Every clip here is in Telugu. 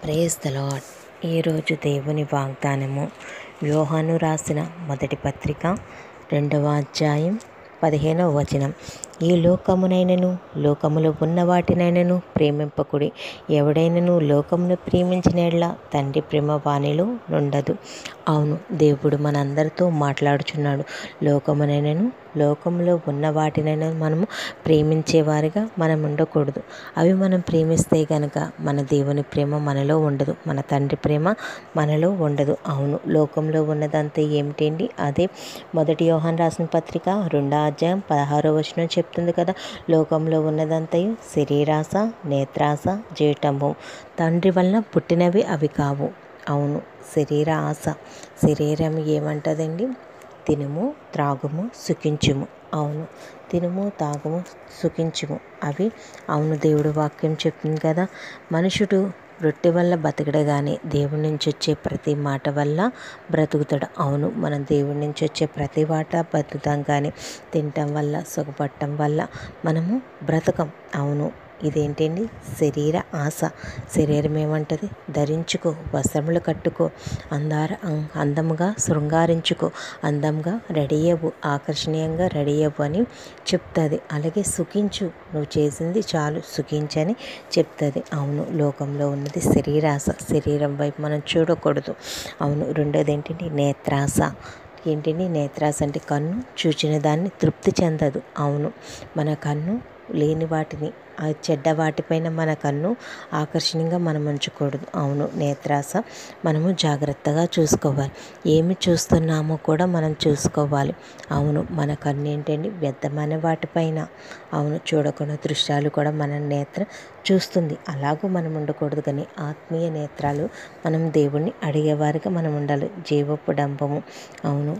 ప్రేజ్ ద లాడ్ ఈరోజు దేవుని వాగ్దానము యోహాను రాసిన మొదటి పత్రిక రెండవ అధ్యాయం పదిహేనవ వచనం ఈ లోకమునైనను లోకములో ఉన్న వాటినైనను ప్రేమింపకుడి ఎవడైనను లోకమును ప్రేమించిన తండ్రి ప్రేమ వాణిలో నుండదు అవును దేవుడు మనందరితో మాట్లాడుచున్నాడు లోకమునైనను లోకంలో ఉన్న వాటినైనా మనము ప్రేమించేవారిగా మనం ఉండకూడదు అవి మనం ప్రేమిస్తే గనక మన దేవుని ప్రేమ మనలో ఉండదు మన తండ్రి ప్రేమ మనలో ఉండదు అవును లోకంలో ఉన్నదంతా ఏమిటండి అదే మొదటి యోహాన్ రాసిన పత్రిక రెండో అధ్యాయం పదహారో వచనం చెప్తుంది కదా లోకంలో ఉన్నదంతయు శరీరాశ నేత్రాశ జీటంబం తండ్రి వలన పుట్టినవి అవి కావు అవును శరీర ఆశ శరీరం ఏమంటదండి తినుము త్రాగుము సుఖించుము అవును తినుము తాగుము సుఖించుము అవి అవును దేవుడు వాక్యం చెప్తుంది కదా మనుషుడు రొట్టె వల్ల బతకడు కానీ దేవుడి నుంచి వచ్చే ప్రతి మాట వల్ల బ్రతుకుతాడు అవును మనం దేవుడి నుంచి వచ్చే ప్రతి మాట బతుకుతాం కానీ తినటం వల్ల సుఖపడటం వల్ల మనము బ్రతకం అవును ఇదేంటండి శరీర ఆశ శరీరం ఏమంటది ధరించుకో వస్త్రములు కట్టుకో అందార అందముగా శృంగారించుకో అందంగా రెడీ అవ్వు ఆకర్షణీయంగా రెడీ అవ్వు అని చెప్తుంది అలాగే సుఖించు నువ్వు చేసింది చాలు సుఖించని చెప్తుంది అవును లోకంలో ఉన్నది శరీరాశ శరీరం వైపు మనం చూడకూడదు అవును రెండోది ఏంటంటే నేత్రాశ ఏంటండి నేత్రాశ అంటే కన్ను చూచిన దాన్ని తృప్తి చెందదు అవును మన కన్ను లేని వాటిని ఆ చెడ్డ వాటిపైన మన కన్ను ఆకర్షణీయంగా మనం ఉంచకూడదు అవును నేత్రాస మనము జాగ్రత్తగా చూసుకోవాలి ఏమి చూస్తున్నామో కూడా మనం చూసుకోవాలి అవును మన కన్ను ఏంటండి వ్యర్థమైన వాటిపైన అవును చూడకుండా దృశ్యాలు కూడా మన నేత్ర చూస్తుంది అలాగూ మనం ఉండకూడదు కానీ ఆత్మీయ నేత్రాలు మనం దేవుణ్ణి అడిగేవారిగా మనం ఉండాలి జీవపు డంబము అవును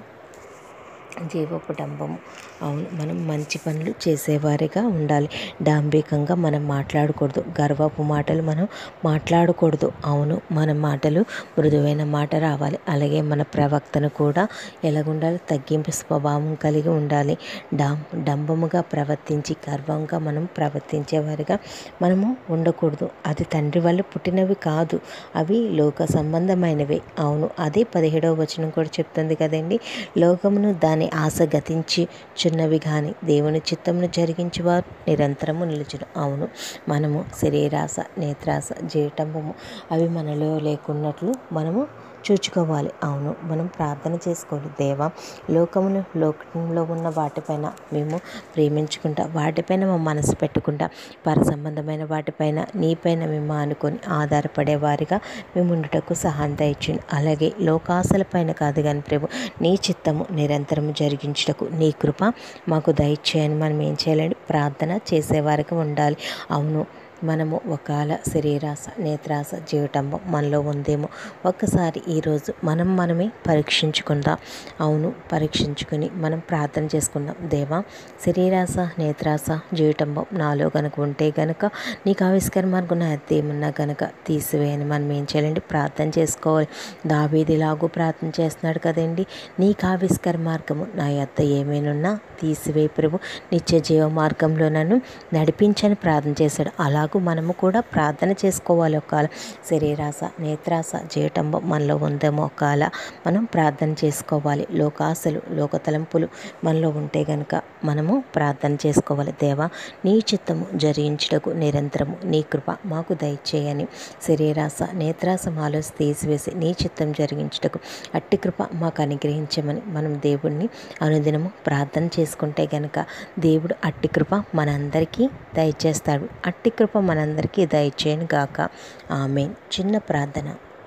జీవపు డంబము అవును మనం మంచి పనులు చేసేవారిగా ఉండాలి డాంబికంగా మనం మాట్లాడకూడదు గర్వపు మాటలు మనం మాట్లాడకూడదు అవును మన మాటలు మృదువైన మాట రావాలి అలాగే మన ప్రవక్తను కూడా ఎలాగుండాలి తగ్గింపు స్వభావం కలిగి ఉండాలి డాం డంబముగా ప్రవర్తించి గర్వంగా మనం ప్రవర్తించేవారిగా మనము ఉండకూడదు అది తండ్రి వల్ల పుట్టినవి కాదు అవి లోక సంబంధమైనవి అవును అదే పదిహేడవ వచనం కూడా చెప్తుంది కదండి లోకమును దాని ఆశ గతించి చున్నవి కానీ దేవుని చిత్తమును జరిగించి వారు నిరంతరము నిలుచును అవును మనము శరీరాశ నేత్రాశ జీవితంబము అవి మనలో లేకున్నట్లు మనము చూచుకోవాలి అవును మనం ప్రార్థన చేసుకోవాలి దేవా లోకమును లోకంలో ఉన్న వాటిపైన మేము ప్రేమించుకుంటా వాటిపైన మా మనసు పెట్టుకుంటా పర సంబంధమైన వాటిపైన నీపైన మేము అనుకొని ఆధారపడే వారిగా మేము ఉండుటకు సహాయం దయచండి అలాగే లోకాశల పైన కాదు కానీ ప్రభు నీ చిత్తము నిరంతరము జరిగించుటకు నీ కృప మాకు దయచేయని మనం ఏం చేయాలండి ప్రార్థన చేసేవారికి ఉండాలి అవును మనము ఒకవేళ శరీరాశ నేత్రాశ జీవితంబం మనలో ఉందేమో ఒక్కసారి ఈరోజు మనం మనమే పరీక్షించుకుందాం అవును పరీక్షించుకుని మనం ప్రార్థన చేసుకుందాం దేవా శరీరాశ నేత్రాశ జీవితంబం నాలో కనుక ఉంటే గనక నీకు ఆవిష్కర మార్గం ఏమన్నా గనక తీసివేయని మనం ఏం చేయాలండి ప్రార్థన చేసుకోవాలి దావీదిలాగూ ప్రార్థన చేస్తున్నాడు కదండి నీకు ఆవిష్కర మార్గము నా యొద్ద ఏమైనా తీసివేయి ప్రభు నిత్య జీవ మార్గంలో నన్ను నడిపించని ప్రార్థన చేశాడు అలాగూ మనము కూడా ప్రార్థన చేసుకోవాలి ఒకవేళ శరీరాశ నేత్రాశ జీవితంబం మనలో ఉందేమో ఒకవేళ మనం ప్రార్థన చేసుకోవాలి లోకాశలు లోక తలంపులు మనలో ఉంటే గనక మనము ప్రార్థన చేసుకోవాలి దేవా నీ చిత్తము జరిగించుటకు నిరంతరము నీ కృప మాకు దయచేయని శరీరాశ నేత్రాశ మాలో తీసివేసి నీ చిత్తం జరిగించుటకు అట్టి కృప మాకు అనుగ్రహించమని మనం దేవుణ్ణి అనుదినము ప్రార్థన చేసుకుంటే గనక దేవుడు అట్టి కృప మనందరికీ దయచేస్తాడు అట్టి కృప మనందరికీ దయచేయను గాక ఆమె చిన్న ప్రార్థన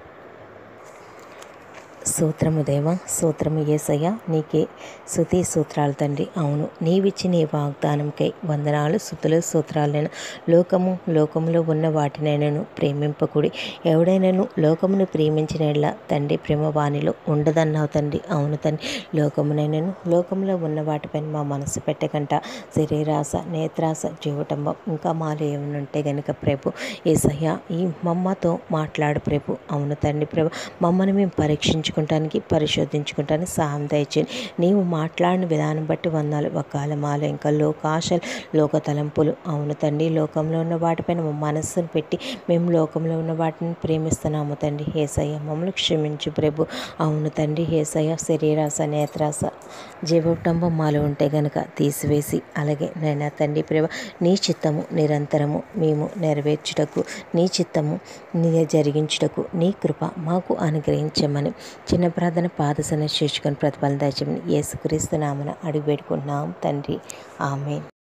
సూత్రము దేవ సూత్రము ఏసయ్య నీకే శృతి సూత్రాలు తండ్రి అవును నీవిచ్చి నీ వాగ్దానంకై వందనాలు శృతులు సూత్రాలైన లోకము లోకములో ఉన్న వాటినైనను ప్రేమింపకుడి ఎవడైనాను లోకమును ప్రేమించిన తండ్రి ప్రేమ వాణిలో ఉండదన్నావు తండ్రి అవును తండ్రి లోకమునైనను లోకంలో ఉన్న వాటిపైన మా మనసు పెట్టకంట శరీరాశ నేత్రాశ జీవటంబం ఇంకా మాలో ఏమైనా ఉంటే గనుక ప్రభు ఏసయ్య ఈ మమ్మతో మాట్లాడు ప్రభు అవును తండ్రి ప్రభు మమ్మల్ని మేము పరీక్షించు పరీక్షించుకుంటానికి పరిశోధించుకుంటానికి సహాయం దయచేయండి నీవు మాట్లాడిన విధానం బట్టి వందాలు ఒకాల మాల ఇంకా లోకాశలు లోక తలంపులు అవును తండ్రి లోకంలో ఉన్న వాటిపైన మా మనస్సును పెట్టి మేము లోకంలో ఉన్న వాటిని ప్రేమిస్తున్నాము తండ్రి ఏసయ్య మమ్మల్ని క్షమించు ప్రభు అవును తండ్రి ఏసయ్య శరీరాస నేత్రాస జీవకుటుంబం మాలో ఉంటే గనుక తీసివేసి అలాగే నైనా తండ్రి ప్రభు నీ చిత్తము నిరంతరము మేము నెరవేర్చుటకు నీ చిత్తము నీ జరిగించుటకు నీ కృప మాకు అనుగ్రహించమని చిన్న ప్రార్థన పాదసన చేసుకొని ప్రతిఫలం దయచేయమని యేసుక్రీస్తు నామన అడిగి పెట్టుకుంటున్నాం తండ్రి ఆమె